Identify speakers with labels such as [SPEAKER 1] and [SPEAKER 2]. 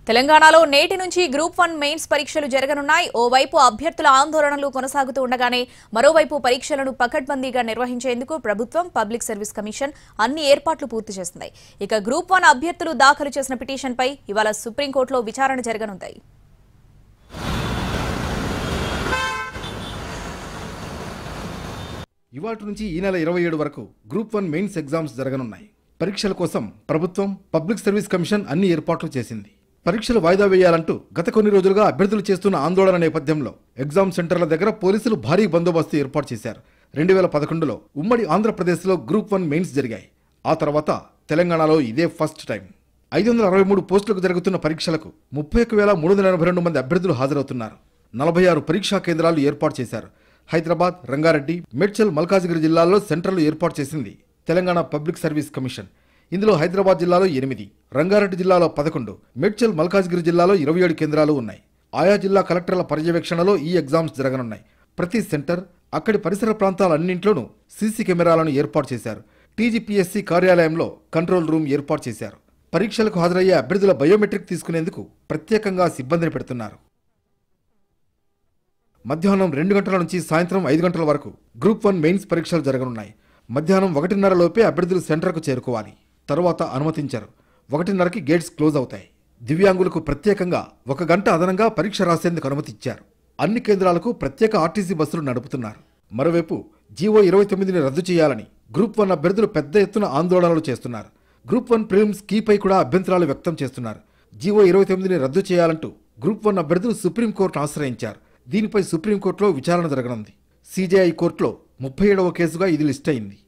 [SPEAKER 1] తెలంగాణలో నేటి నుంచి గ్రూప్ వన్ మెయిన్స్ పరీక్షలు జరగనున్నాయి ఓవైపు అభ్యర్థుల ఆందోళనలు కొనసాగుతూ ఉండగానే మరోవైపు పరీక్షలను పకడ్బందీగా నిర్వహించేందుకు ప్రభుత్వం పబ్లిక్ సర్వీస్ కమిషన్ అన్ని ఏర్పాట్లు పూర్తి చేసింది ఇక గ్రూప్ వన్ అభ్యర్థులు దాఖలు చేసిన పిటిషన్పై ఇవాళ సుప్రీంకోర్టులో విచారణ జరగనుంది
[SPEAKER 2] ఇవాటి నుంచి ఈ నెల ఇరవై ఏడు వరకు గ్రూప్ వన్ మెయిన్స్ ఎగ్జామ్స్ జరగనున్నాయి పరీక్షల కోసం ప్రభుత్వం పబ్లిక్ సర్వీస్ కమిషన్ అన్ని ఏర్పాట్లు చేసింది పరీక్షలు వాయిదా వేయాలంటూ గత కొన్ని రోజులుగా అభ్యర్థులు చేస్తున్న ఆందోళన నేపథ్యంలో ఎగ్జామ్ సెంటర్ల దగ్గర పోలీసులు భారీ బందోబస్తు ఏర్పాటు చేశారు రెండు వేల పదకొండులో ఉమ్మడి ఆంధ్రప్రదేశ్లో గ్రూప్ వన్ మెయిన్స్ జరిగాయి ఆ తర్వాత తెలంగాణలో ఇదే ఫస్ట్ టైం ఐదు వందల అరవై మూడు పోస్టులకు జరుగుతున్న పరీక్షలకు ముప్పై ఒక్క వేల మూడు వందల ఎనభై రెండు మంది అభ్యర్థులు హాజరవుతున్నారు నలభై ఆరు పరీక్షా కేంద్రాలు ఏర్పాటు చేశారు హైదరాబాద్ రంగారెడ్డి మేడ్చల్ మల్కాజిగిరి జిల్లాల్లో సెంటర్లు ఏర్పాటు చేసింది తెలంగాణ పబ్లిక్ సర్వీస్ కమిషన్ ఇందులో హైదరాబాద్ జిల్లాలో ఎనిమిది రంగారెడ్డి జిల్లాలో పదకొండు మేడ్చల్ మల్కాజిగిరి జిల్లాలో ఇరవై ఏడు కేంద్రాలు ఉన్నాయి ఆయా జిల్లా కలెక్టర్ల పర్యవేక్షణలో ఈ ఎగ్జామ్స్ జరగనున్నాయి ప్రతి సెంటర్ అక్కడి పరిసర ప్రాంతాలన్నింట్లోనూ సీసీ కెమెరాలను ఏర్పాటు చేశారు టీజీపీఎస్సీ కార్యాలయంలో కంట్రోల్ రూమ్ ఏర్పాటు చేశారు పరీక్షలకు హాజరయ్యే అభ్యర్థుల బయోమెట్రిక్ తీసుకునేందుకు ప్రత్యేకంగా సిబ్బందిని పెడుతున్నారు మధ్యాహ్నం రెండు గంటల నుంచి సాయంత్రం ఐదు గంటల వరకు గ్రూప్ వన్ మెయిన్స్ పరీక్షలు జరగనున్నాయి మధ్యాహ్నం ఒకటిన్నర లోపే అభ్యర్థులు సెంటర్కు చేరుకోవాలి తరువాత అనుమతించరు ఒకటిన్నరకి గేట్స్ క్లోజ్ అవుతాయి దివ్యాంగులకు ప్రత్యేకంగా ఒక గంట అదనంగా పరీక్ష రాసేందుకు అనుమతి ఇచ్చారు అన్ని కేంద్రాలకు ప్రత్యేక ఆర్టీసీ బస్సులు నడుపుతున్నారు మరోవైపు జీవో ఇరవై తొమ్మిదిని రద్దు చేయాలని గ్రూప్ వన్ అభ్యర్థులు పెద్ద ఎత్తున ఆందోళనలు చేస్తున్నారు గ్రూప్ వన్ ప్రిలిమ్స్ కీపై కూడా అభ్యంతరాలు వ్యక్తం చేస్తున్నారు జీవో ఇరవై తొమ్మిదిని రద్దు చేయాలంటూ గ్రూప్ వన్ అభ్యర్థులు సుప్రీంకోర్టును ఆశ్రయించారు దీనిపై సుప్రీంకోర్టులో విచారణ జరగనుంది సీజేఐ కోర్టులో ముప్పై ఏడవ కేసుగా ఇది లిస్ట్ అయింది